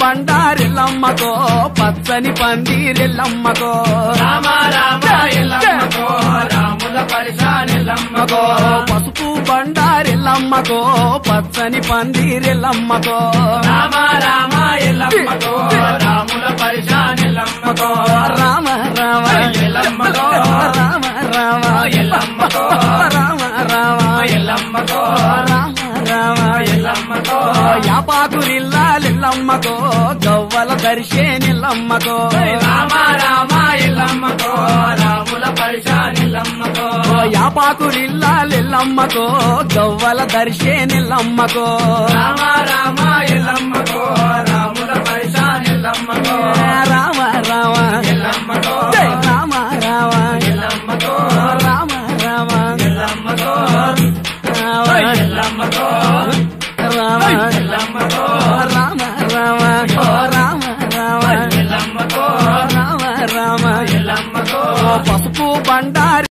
బండారెల్లమ్మకో పచ్చని పందిరెల్లమ్మకో రామ రామ ఎల్లమ్మకో రాముల పరిశానెల్లమ్మకో పసుపు బండారెల్లమ్మకో పచ్చని పందిరెల్లమ్మకో రామ రామ ఎల్లమ్మకో రాముల పరిశానెల్లమ్మకో రామ రామ ఎల్లమ్మకో రామ రామ ఎల్లమ్మకో రామ రామ ఎల్లమ్మకో రామ రామ ఎల్లమ్మకో యాపాకురిల్లాలెల్లమ్మకో గవ్వల దర్శేనిల్లమ్మకో రామ రామ ఎల్లమ్మకో రాముల పరిశానెల్లమ్మకో యాపాకురిల్లాలెల్లమ్మకో గవ్వల దర్శేనిల్లమ్మకో రామ రామ ఎల్లమ్మకో రాముల పరిశానెల్లమ్మకో రామ రామ ఎల్లమ్మకో జై రామ రామ ఎల్లమ్మకో రామ రామ ఎల్లమ్మకో రామ ఎల్లమ్మకో రామ ఎల్లమ్మకో రామ రామ రామ రామ ఎల్లమ్మకో రామ రామ ఎల్లమ్మకో పసుపు బండారి